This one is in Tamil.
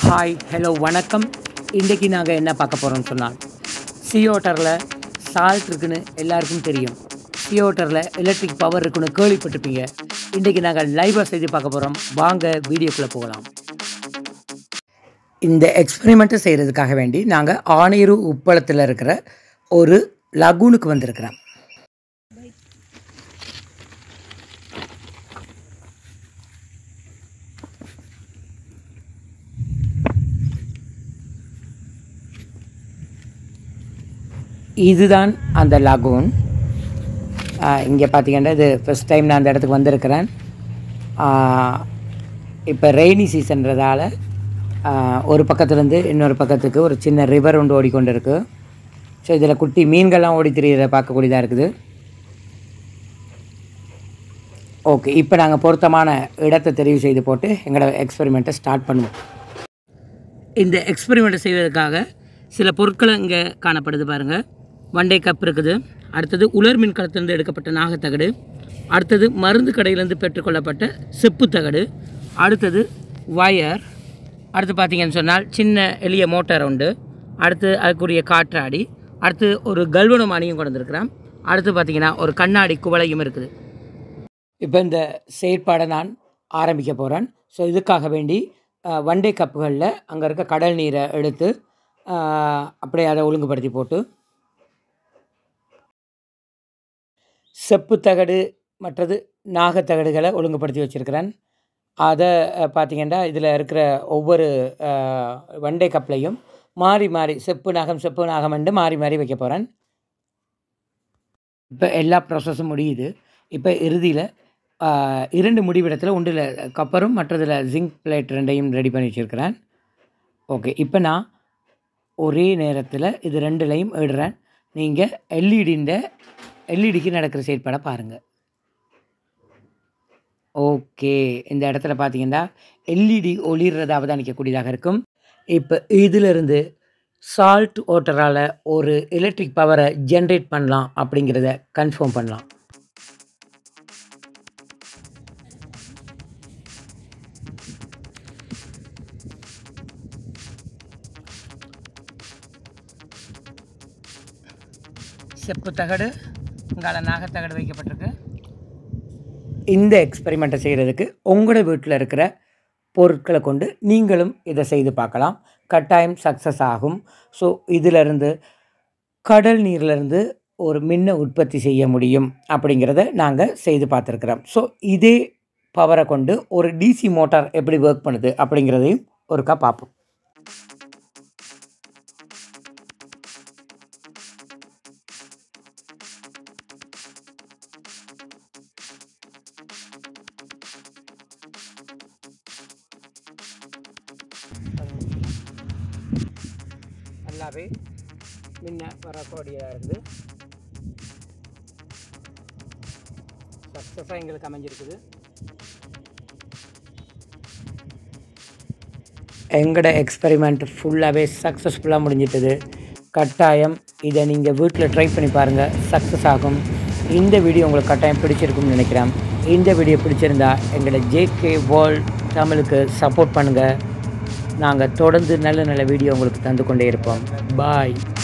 ஹாய் ஹலோ வணக்கம் இன்றைக்கி நாங்கள் என்ன பார்க்க போகிறோம்னு சொன்னால் சியோட்டரில் சால்ட் இருக்குன்னு எல்லாருக்கும் தெரியும் சியோட்டரில் எலக்ட்ரிக் பவர் இருக்குன்னு கேள்விப்பட்டிருப்பீங்க இன்றைக்கி நாங்கள் லைவாக செய்து பார்க்க போகிறோம் வாங்க வீடியோக்குள்ளே போகலாம் இந்த எக்ஸ்பெரிமெண்ட்டை செய்கிறதுக்காக வேண்டி நாங்கள் ஆணையூர் உப்பளத்தில் இருக்கிற ஒரு லகூனுக்கு வந்திருக்கிறோம் இதுதான் அந்த லகூன் இங்கே பார்த்தீங்கன்னா இது ஃபஸ்ட் டைம் நான் அந்த இடத்துக்கு வந்திருக்கிறேன் இப்போ ரெய்னி சீசன்றதால ஒரு பக்கத்துலேருந்து இன்னொரு பக்கத்துக்கு ஒரு சின்ன ரிவர் ஒன்று ஓடிக்கொண்டு இருக்கு ஸோ இதில் குட்டி மீன்கள்லாம் ஓடி திரியிற பார்க்கக்கூடியதாக இருக்குது ஓகே இப்போ நாங்கள் பொருத்தமான இடத்தை தெரிவு செய்து போட்டு எங்களோட எக்ஸ்பெரிமெண்ட்டை ஸ்டார்ட் பண்ணுவோம் இந்த எக்ஸ்பெரிமெண்ட்டை செய்வதற்காக சில பொருட்கள் இங்கே காணப்படுது பாருங்கள் வண்டை கப் இருக்குது அடுத்தது உலர் மின்கலத்திலிருந்து எடுக்கப்பட்ட நாகத்தகடு அடுத்தது மருந்து கடையிலேருந்து பெற்றுக்கொள்ளப்பட்ட செப்பு தகடு அடுத்தது வயர் அடுத்து பார்த்தீங்கன்னு சொன்னால் சின்ன எளிய மோட்டார் உண்டு அடுத்து அதுக்குரிய காற்றாடி அடுத்து ஒரு கல்வனமானியும் கொண்டு வந்திருக்கிறேன் அடுத்து பார்த்தீங்கன்னா ஒரு கண்ணாடி குவளையும் இருக்குது இப்போ இந்த செயற்பாடை நான் ஆரம்பிக்க போகிறேன் ஸோ இதுக்காக வேண்டி வண்டை கப்புகளில் அங்கே இருக்க கடல் நீரை எடுத்து அப்படியே அதை ஒழுங்குபடுத்தி போட்டு செப்பு தகடு மற்றது நாகத்தகடுகளை ஒழுங்குபடுத்தி வச்சுருக்கிறேன் அதை பார்த்திங்கன்னா இதில் இருக்கிற ஒவ்வொரு வண்டை கப்லையும் மாறி மாறி செப்பு நாகம் செப்பு நாகம் என்று மாறி மாறி வைக்க போகிறேன் இப்போ எல்லா ப்ராசஸும் முடியுது இப்போ இறுதியில் இரண்டு முடிவிடத்தில் ஒன்றில் கப்பரும் மற்றதில் ஜிங்க் பிளேட் ரெண்டையும் ரெடி பண்ணி வச்சுருக்கிறேன் ஓகே இப்போ நான் ஒரே நேரத்தில் இது ரெண்டுலையும் இடுறேன் நீங்கள் எல்இடின்ற எல்இடிக்கு நடக்கிற செயற்பாடை பாருங்கள் ஓகே இந்த இடத்துல பார்த்தீங்கன்னா எல்இடி ஒளிர்றதை அவதானிக்கக்கூடியதாக இருக்கும் இப்போ இதிலிருந்து சால்ட் ஓட்டரால் ஒரு எலக்ட்ரிக் பவரை ஜென்ரேட் பண்ணலாம் அப்படிங்கிறத கன்ஃபார்ம் பண்ணலாம் செப்பு தகடு இங்கால நாகத்தகடு வைக்கப்பட்டிருக்கு இந்த எக்ஸ்பெரிமெண்ட்டை செய்கிறதுக்கு உங்களோட வீட்டில் இருக்கிற பொருட்களை கொண்டு நீங்களும் இதை செய்து பார்க்கலாம் கட்டாயம் சக்ஸஸ் ஆகும் ஸோ இதிலிருந்து கடல் நீர்லேருந்து ஒரு மின்ன உற்பத்தி செய்ய முடியும் அப்படிங்கிறத நாங்கள் செய்து பார்த்துருக்குறோம் ஸோ இதே பவரை கொண்டு ஒரு டிசி மோட்டார் எப்படி ஒர்க் பண்ணுது அப்படிங்கிறதையும் ஒருக்கா பார்ப்போம் நல்லாவே முன்ன வரக்கூடியதாக இருந்து சக்ஸஸாக எங்களுக்கு அமைஞ்சிருக்குது எங்களோட எக்ஸ்பெரிமெண்ட் ஃபுல்லாகவே சக்ஸஸ்ஃபுல்லாக முடிஞ்சிட்டது கட்டாயம் இதை நீங்கள் வீட்டில் ட்ரை பண்ணி பாருங்கள் சக்ஸஸ் ஆகும் இந்த வீடியோ உங்களுக்கு கட்டாயம் பிடிச்சிருக்கும்னு நினைக்கிறேன் இந்த வீடியோ பிடிச்சிருந்தா எங்களோட ஜேகே வேர்ல்ட் தமிழுக்கு சப்போர்ட் பண்ணுங்கள் நாங்கள் தொடர்ந்து நல்ல நல்ல வீடியோ உங்களுக்கு தந்து கொண்டே இருப்போம் பாய்